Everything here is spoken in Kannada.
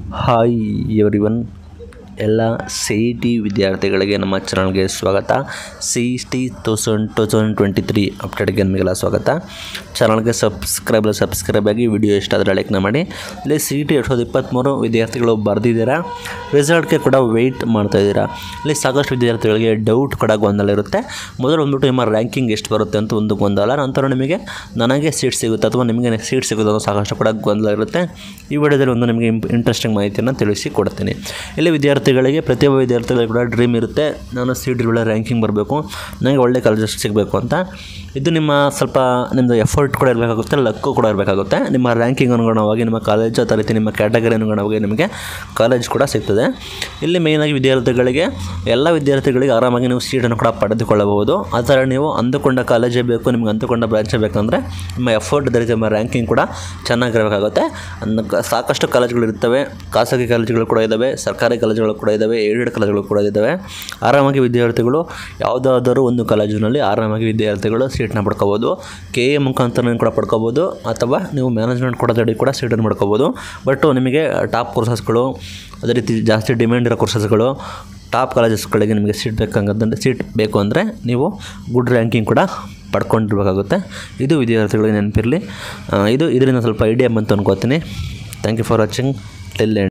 ಹಾಯ್ ಎವ್ರಿ ಒನ್ ಎಲ್ಲ ಸಿ ಇ ಟಿ ವಿದ್ಯಾರ್ಥಿಗಳಿಗೆ ನಮ್ಮ ಚಾನಲ್ಗೆ ಸ್ವಾಗತ C E T thousand two thousand twenty three ಅಪ್ಡೇಟ್ಗೆ ನಿಮಗೆಲ್ಲ ಸ್ವಾಗತ ಚಾನಲ್ಗೆ ಸಬ್ಸ್ಕ್ರೈಬ್ ಸಬ್ಸ್ಕ್ರೈಬ್ ಆಗಿ ವಿಡಿಯೋ ಇಷ್ಟ ಆದರೆ ಲೈಕ್ನ ಮಾಡಿ ಇಲ್ಲಿ ಸಿ ಇ ಟಿ ಎರಡು ಸಾವಿರದ ಇಪ್ಪತ್ತ್ಮೂರು ವಿದ್ಯಾರ್ಥಿಗಳು ಬರೆದಿದ್ದೀರಾ ರಿಸಲ್ಟ್ಗೆ ಕೂಡ ವೆಯ್ಟ್ ಮಾಡ್ತಾ ಇದ್ದೀರಾ ಇಲ್ಲಿ ಸಾಕಷ್ಟು ವಿದ್ಯಾರ್ಥಿಗಳಿಗೆ ಡೌಟ್ ಕೂಡ ಗೊಂದಲ ಇರುತ್ತೆ ಮೊದಲು ಬಂದ್ಬಿಟ್ಟು ನಿಮ್ಮ ರ್ಯಾಂಕಿಂಗ್ ಎಷ್ಟು ಬರುತ್ತೆ ಅಂತ ಒಂದು ಗೊಂದಲ ನಂತರ ನಿಮಗೆ ನನಗೆ ಸೀಟ್ ಸಿಗುತ್ತೆ ಅಥವಾ ನಿಮಗೆ ಸೀಟ್ ಸಿಗುತ್ತೆ ಅನ್ನೋ ಸಾಕಷ್ಟು ಕೂಡ ಗೊಂದಲ ಇರುತ್ತೆ ಈ ವಿಡಿಯೋದಲ್ಲಿ ಒಂದು ನಿಮಗೆ ಇಂಟ್ರೆಸ್ಟಿಂಗ್ ಮಾಹಿತಿಯನ್ನು ತಿಳಿಸಿ ಕೊಡ್ತೀನಿ ಇಲ್ಲಿ ವಿದ್ಯಾರ್ಥಿಗಳಿಗೆ ಪ್ರತಿಯೊಬ್ಬ ವಿದ್ಯಾರ್ಥಿಗಳಿಗೆ ಕೂಡ ಡ್ರೀಮ್ ಇರುತ್ತೆ ನಾನು ಸೀಟ್ ಒಳ್ಳೆ ರ್ಯಾಂಕಿಂಗ್ ಬರಬೇಕು ನನಗೆ ಒಳ್ಳೆ ಕಾಲೇಜಸ್ ಸಿಗಬೇಕು ಅಂತ ಇದು ನಿಮ್ಮ ಸ್ವಲ್ಪ ನಿಮ್ಮದು ಎಫರ್ಟ್ ಕೂಡ ಇರಬೇಕಾಗುತ್ತೆ ಲಕ್ಕು ಕೂಡ ಇರಬೇಕಾಗುತ್ತೆ ನಿಮ್ಮ ರ್ಯಾಂಕಿಂಗ್ ಅನುಗುಣವಾಗಿ ನಿಮ್ಮ ಕಾಲೇಜ್ ಅದೇ ರೀತಿ ನಿಮ್ಮ ಕ್ಯಾಟಗರಿ ಅನುಗುಣವಾಗಿ ನಿಮಗೆ ಕಾಲೇಜ್ ಕೂಡ ಸಿಗ್ತದೆ ಇಲ್ಲಿ ಮೇಯ್ನಾಗಿ ವಿದ್ಯಾರ್ಥಿಗಳಿಗೆ ಎಲ್ಲ ವಿದ್ಯಾರ್ಥಿಗಳಿಗೆ ಆರಾಮಾಗಿ ನೀವು ಸೀಟನ್ನು ಕೂಡ ಪಡೆದುಕೊಳ್ಳಬಹುದು ಆ ಥರ ನೀವು ಅಂದುಕೊಂಡ ಕಾಲೇಜೇ ಬೇಕು ನಿಮ್ಗೆ ಅಂದುಕೊಂಡ ಬ್ರಾಂಚೇ ಬೇಕಂದರೆ ನಿಮ್ಮ ಎಫರ್ಟ್ ಅದೇ ರೀತಿ ನಿಮ್ಮ ರ್ಯಾಂಕಿಂಗ್ ಕೂಡ ಚೆನ್ನಾಗಿರಬೇಕಾಗುತ್ತೆ ಅನ್ನ ಕ- ಸಾಕಷ್ಟು ಕಾಲೇಜ್ಗಳು ಇರ್ತವೆ ಖಾಸಗಿ ಕಾಲೇಜುಗಳು ಕೂಡ ಇದ್ದಾವೆ ಸರ್ಕಾರಿ ಕಾಲೇಜುಗಳು ಕೂಡ ಇದ್ದಾವೆ ಏಡೆಡ್ ಕಾಲೇಜುಗಳು ಕೂಡ ಇದ್ದಾವೆ ಆರಾಮಾಗಿ ವಿದ್ಯಾರ್ಥಿಗಳು ಯಾವುದಾದರೂ ಒಂದು ಕಾಲೇಜಿನಲ್ಲಿ ಆರಾಮಾಗಿ ವಿದ್ಯಾರ್ಥಿಗಳು ಸೀಟ್ನ ಪಡ್ಕೋಬೋದು ಕೆ ಎ ಮುಖಾಂತರ ಕೂಡ ಪಡ್ಕೋಬೋದು ಅಥವಾ ನೀವು ಮ್ಯಾನೇಜ್ಮೆಂಟ್ ಕೊಡೋದಡಿ ಕೂಡ ಸೀಟನ್ನು ಮಾಡ್ಕೋಬೋದು ಬಟ್ ನಿಮಗೆ ಟಾಪ್ ಕೋರ್ಸಸ್ಗಳು ಅದೇ ರೀತಿ ಜಾಸ್ತಿ ಡಿಮ್ಯಾಂಡ್ ಇರೋ ಕೋರ್ಸಸ್ಗಳು ಟಾಪ್ ಕಾಲೇಜಸ್ಗಳಿಗೆ ನಿಮಗೆ ಸೀಟ್ ಬೇಕಂಗಂದ್ರೆ ಸೀಟ್ ಬೇಕು ಅಂದರೆ ನೀವು ಗುಡ್ ರ್ಯಾಂಕಿಂಗ್ ಕೂಡ ಪಡ್ಕೊಂಡಿರ್ಬೇಕಾಗುತ್ತೆ ಇದು ವಿದ್ಯಾರ್ಥಿಗಳಿಗೆ ನೆನಪಿರಲಿ ಇದು ಇದರಿಂದ ಸ್ವಲ್ಪ ಐಡಿಯಾ ಬಂತು ಅನ್ಕೋತೀನಿ thank you for watching till end